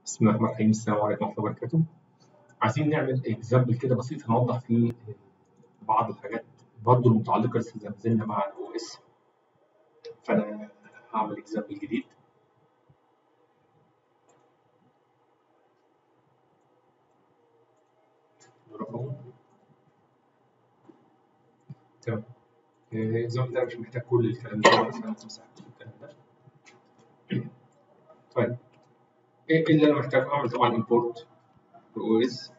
بسم الله الرحمن الرحيم السلام عليكم ورحمة الله وبركاته عايزين نعمل اكزامبل كده بسيط هنوضح فيه بعض الحاجات برضه المتعلقة لسه زي ما زلنا مع الاو اس فأنا هعمل اكزامبل جديد رقم تمام الاكزامبل ده مش محتاج كل الكلام ده بس انا همسح كل الكلام ده طيب ايه اللي انا محتاج اعمل طبعا امبورت او اس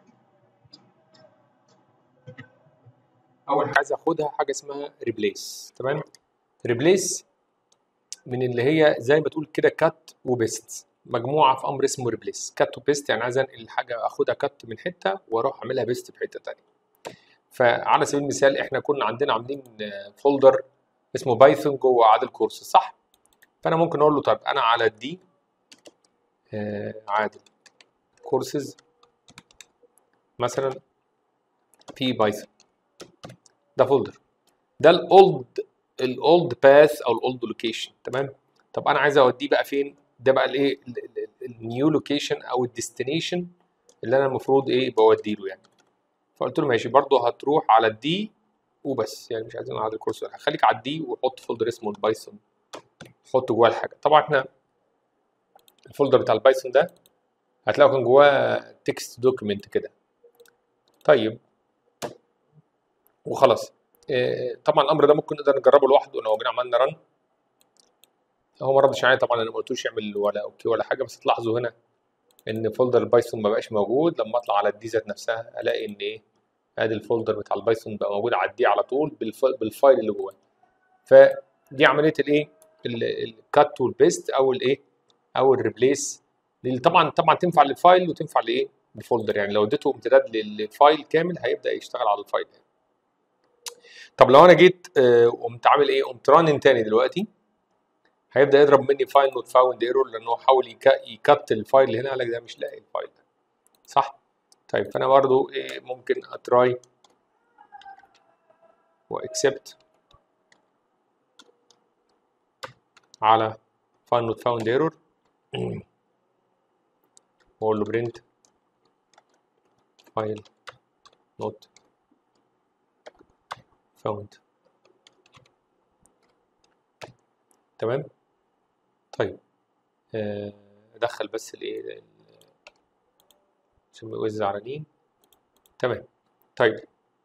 اول حاجه عايز اخدها حاجه اسمها ريبليس تمام ريبليس من اللي هي زي ما تقول كده كات وبيست مجموعه في امر اسمه ريبليس كات وبيست يعني عايز انقل الحاجه اخدها كات من حته واروح اعملها بيست في حته ثانيه فعلى سبيل المثال احنا كنا عندنا عاملين فولدر اسمه بايثون جوه عادل كورس صح فانا ممكن اقول له طيب انا على الدي آه عادل كورسز مثلا في بايثون ده فولدر ده الاولد الاولد باث او الاولد لوكيشن تمام طب انا عايز اوديه بقى فين ده بقى الايه النيو لوكيشن او الديستنيشن اللي انا المفروض ايه بودي له يعني فقلت له ماشي برضه هتروح على الدي وبس يعني مش عايزين على الكورس ولا خليك على الدي وحط فولدر اسمه البايثون حط جواه الحاجه طبعا احنا الفولدر بتاع البايثون ده هتلاقوا كان جواه تكست دوكيمنت كده طيب وخلاص إيه طبعا الامر ده ممكن نقدر نجربه لوحده لو جينا عملنا رن هو ما ردش عليا طبعا انا ما قلتوش يعمل ولا اوكي ولا حاجه بس تلاحظوا هنا ان فولدر البايثون ما بقاش موجود لما اطلع على الدي ذات نفسها الاقي ان ايه ادي الفولدر بتاع البايثون بقى موجود على الدي على طول بالفايل اللي جواه فدي عمليه الايه الكات والبيست او الايه او الريبليس طبعا طبعا تنفع للفايل وتنفع لايه للفولدر يعني لو اديته امتداد للفايل كامل هيبدا يشتغل على الفايل يعني. طب لو انا جيت قمت عامل ايه قمت رانن تاني دلوقتي هيبدا يضرب مني فايل نوت فاوند ايرور لانه حاول يكت الفايل اللي هنا قال لك ده مش لاقي الفايل ده صح طيب فانا برضو ايه ممكن اتراي واكسبت على فايل نوت فاوند ايرور واقول له برنت فايل نوت فاوند تمام طيب ادخل بس الايه عشان ما يوزع على دي تمام طيب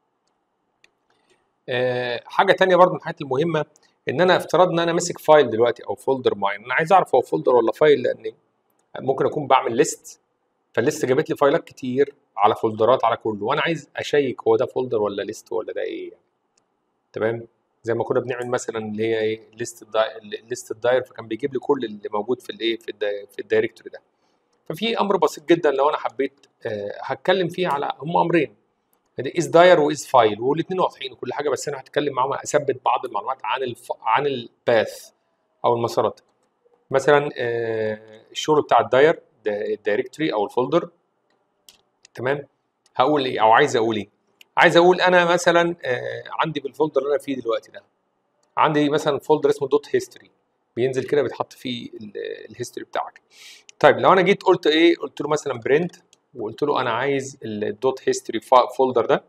أه حاجه تانية برضو من الحاجات المهمه ان انا افترض ان انا ماسك فايل دلوقتي او فولدر معين انا عايز اعرف هو فولدر ولا فايل لان ممكن اكون بعمل ليست فالليست جابت لي فايلات كتير على فولدرات على كله وانا عايز اشيك هو ده فولدر ولا ليست ولا ده ايه يعني. تمام زي ما كنا بنعمل مثلا اللي هي ايه ليست ليست الداير فكان بيجيب لي كل اللي موجود في الايه في الداي في الدايركتوري ده ففي امر بسيط جدا لو انا حبيت آه هتكلم فيه على هم امرين از داير واز فايل والاثنين واضحين وكل حاجه بس انا هتكلم معاهم اثبت بعض المعلومات عن الف... عن الباث او المسارات مثلا آه الشغل بتاع الداير الدايركتوري او الفولدر تمام هقول ايه او عايز اقول ايه عايز اقول انا مثلا آه عندي بالفولدر اللي انا فيه دلوقتي ده عندي مثلا فولدر اسمه دوت هيستوري بينزل كده بيتحط فيه الهيستوري بتاعك طيب لو انا جيت قلت ايه قلت له مثلا برنت وقلت له انا عايز الدوت هيستوري فولدر ده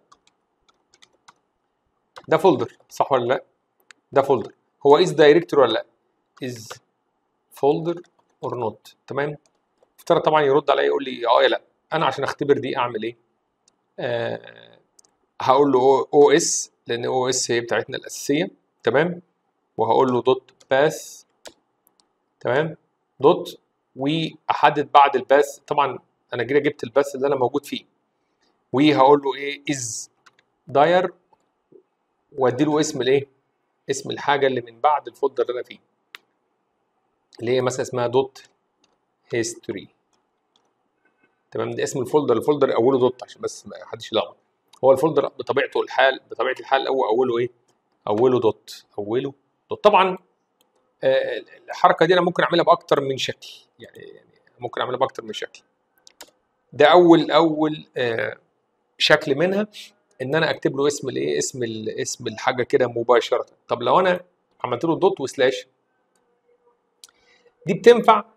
ده فولدر صح ولا لا ده فولدر هو از دايركتور ولا لا از فولدر اور نوت تمام افترض طبعا يرد عليا يقول لي اه يا لا انا عشان اختبر دي اعمل ايه آه هقول له او اس لان او اس هي بتاعتنا الاساسيه تمام وهقول له دوت باث تمام دوت واحدد بعد الباث طبعا انا كده جبت الباث اللي انا موجود فيه وهقول له ايه از داير وادي له اسم الايه اسم الحاجه اللي من بعد الفولدر اللي انا فيه اللي هي مثلا اسمها دوت هيستوري تمام ده اسم الفولدر الفولدر اوله دوت عشان بس ما حدش يلخبط هو الفولدر بطبيعته الحال بطبيعه الحال هو اوله ايه اوله دوت اوله دوت طبعا آه الحركه دي انا ممكن اعملها باكتر من شكل يعني يعني ممكن اعملها باكتر من شكل ده اول اول آه شكل منها ان انا اكتب له اسم الايه اسم اسم الحاجه كده مباشره طب لو انا عملت له دوت وسلاش دي بتنفع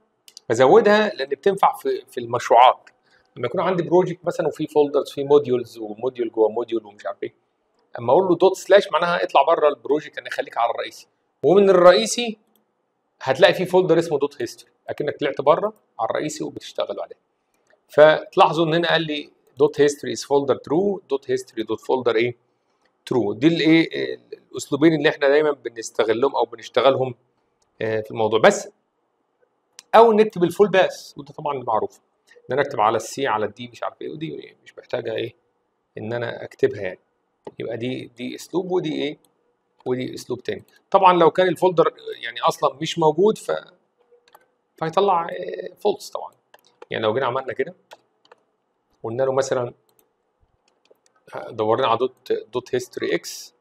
بزودها لان بتنفع في في المشروعات لما يكون عندي بروجكت مثلا وفي فولدرز في موديولز وموديول جوه موديول ومش عارف ايه اما اقول له دوت سلاش معناها اطلع بره البروجكت يعني خليك على الرئيسي ومن الرئيسي هتلاقي في فولدر اسمه دوت هيستوري اكنك طلعت بره على الرئيسي وبتشتغل عليه فتلاحظوا ان هنا قال لي دوت هيستوري از فولدر ترو دوت هيستوري دوت فولدر ايه ترو دي الايه الاسلوبين اللي احنا دايما بنستغلهم او بنشتغلهم آه، في الموضوع بس او نكتب الفول باس وده طبعا معروف ان انا اكتب على السي على الدي مش عارف ايه ودي مش محتاجه ايه ان انا اكتبها يعني يبقى دي دي اسلوب ودي ايه ودي اسلوب تاني طبعا لو كان الفولدر يعني اصلا مش موجود ف فهيطلع فولس طبعا يعني لو جينا عملنا كده قلنا له مثلا دورنا على دوت دوت هيستوري اكس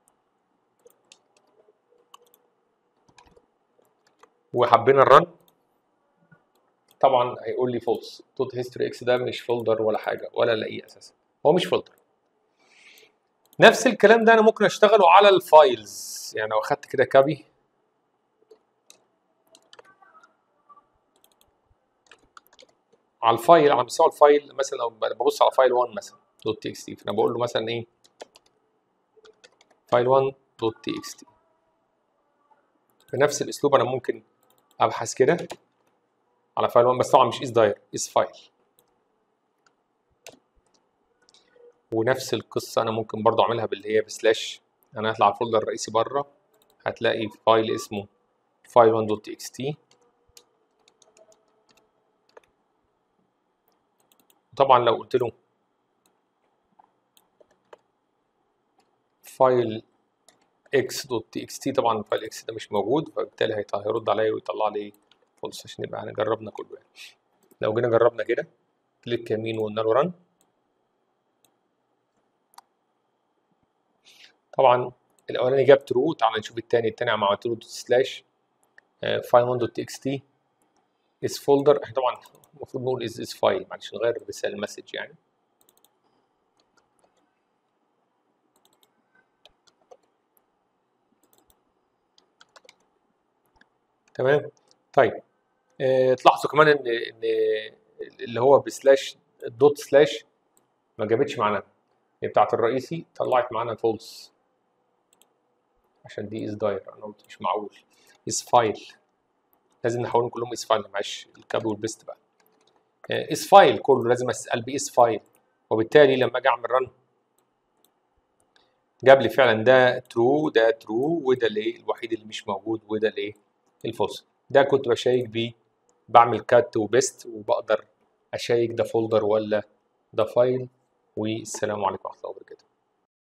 وحبينا الرن طبعا هيقول لي فولس دوت هيستوري اكس ده مش فولدر ولا حاجه ولا الاقيه اساسا هو مش فولدر نفس الكلام ده انا ممكن اشتغله على الفايلز يعني لو اخدت كده كابي على الفايل على مستوى الفايل مثلا لو ببص على فايل 1 مثلا دوت تي اكس تي فانا بقول له مثلا ايه فايل 1 دوت تي اكس تي بنفس الاسلوب انا ممكن ابحث كده على فايل 1 بس طبعا مش اس داير اس فايل ونفس القصه انا ممكن برضو اعملها باللي هي بسلاش انا هطلع على الفولدر الرئيسي بره هتلاقي فايل اسمه فايل 1 دوت تي اكس تي طبعا لو قلت له فايل اكس دوت تي اكس تي طبعا فايل اكس ده مش موجود فبالتالي هيط- هيرد عليا ويطلع لي فولس عشان يبقى احنا جربنا كله يعني لو جينا جربنا كده كليك يمين وقلنا له رن طبعا الاولاني جاب ترو تعال نشوف الثاني الثاني عم عملت له دوت سلاش فايل 1 دوت تي اكس تي از فولدر احنا طبعا المفروض نقول از از فايل معلش نغير رسالة المسج يعني تمام طيب آه، تلاحظوا كمان ان ان اللي هو بسلاش الدوت سلاش ما جابتش معانا هي بتاعت الرئيسي طلعت معانا فولس عشان دي از داير انا قلت مش معقول از فايل لازم نحولهم كلهم از فايل معلش الكاب والبيست بقى اس فايل كله لازم اسال باس فايل وبالتالي لما اجي اعمل رن جاب لي فعلا ده ترو ده ترو وده الايه الوحيد اللي مش موجود وده الايه الفولس ده كنت بشيك بيه بعمل كات وبيست وبقدر اشيك ده فولدر ولا ده فايل والسلام عليكم ورحمه الله وبركاته